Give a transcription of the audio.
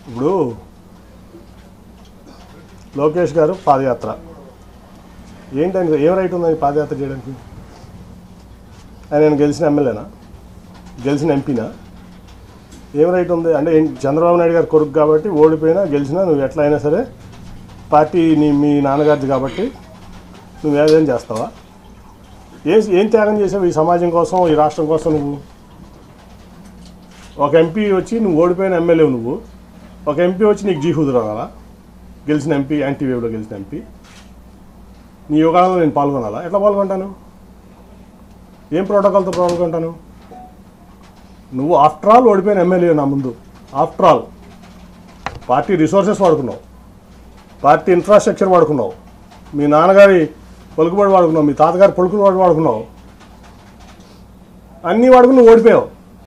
ఇప్పుడు లోకేష్ గారు పాదయాత్ర ఏంటని ఏం రైట్ ఉందని పాదయాత్ర చేయడానికి ఆయన గెలిచిన ఎమ్మెల్యేనా గెలిచిన ఎంపీనా ఏం రైట్ ఉంది అంటే ఏం- చంద్రబాబు నాయుడు గారు కొడుకు కాబట్టి ఓడిపోయినా గెలిచినా నువ్వు ఎట్లా అయినా సరే పార్టీ నీ మీ నాన్నగారిది కాబట్టి నువ్వు ఏదైనా చేస్తావా ఏం ఏం త్యాగం చేసావు ఈ సమాజం కోసం ఈ రాష్ట్రం కోసం నువ్వు ఒక ఎంపీ వచ్చి నువ్వు ఓడిపోయిన ఎమ్మెల్యే నువ్వు ఒక ఎంపీ వచ్చి నీకు జీహుదు రావాలా గెలిచిన ఎంపీ యాంటీ వేవ్లో గెలిచిన ఎంపీ నీ యోగాలలో నేను పాల్గొనాలా ఎట్లా పాల్గొంటాను ఏం ప్రోటోకాల్తో పాల్గొంటాను నువ్వు ఆఫ్టర్ ఆల్ ఓడిపోయిన ఎమ్మెల్యే నా ముందు ఆఫ్టర్ ఆల్ పార్టీ రిసోర్సెస్ వాడుకున్నావు పార్టీ ఇన్ఫ్రాస్ట్రక్చర్ వాడుకున్నావు మీ నాన్నగారి పలుకుబడి వాడుకున్నావు మీ తాతగారి పలుకుబడి వాడుకున్నావు అన్నీ వాడుకుని నువ్వు ఓడిపోయావు